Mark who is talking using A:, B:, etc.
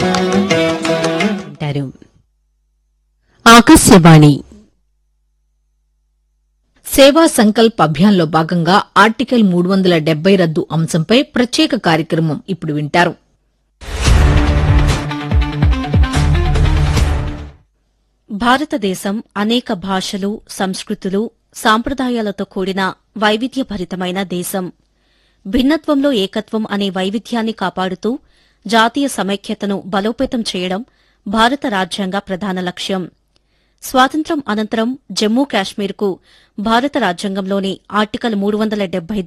A: అంటారు ఆకాశవాణి
B: సేవా సంకల్ప్ అభియాన్లో భాగంగా ఆర్టికల్ మూడు వందల డెబ్బై రద్దు అంశంపై ప్రత్యేక కార్యక్రమం ఇప్పుడు వింటారు
C: భారతదేశం అనేక భాషలు సంస్కృతులు సాంప్రదాయాలతో కూడిన వైవిధ్యభరితమైన దేశం భిన్నత్వంలో ఏకత్వం అనే వైవిధ్యాన్ని కాపాడుతూ జాతీయ సమైక్యతను బలోపేతం చేయడం భారత రాజ్యాంగ ప్రధాన లక్ష్యం స్వాతంత్ర్యం అనంతరం జమ్మూ కాశ్మీర్కు భారత రాజ్యాంగంలోని ఆర్టికల్ మూడు వందల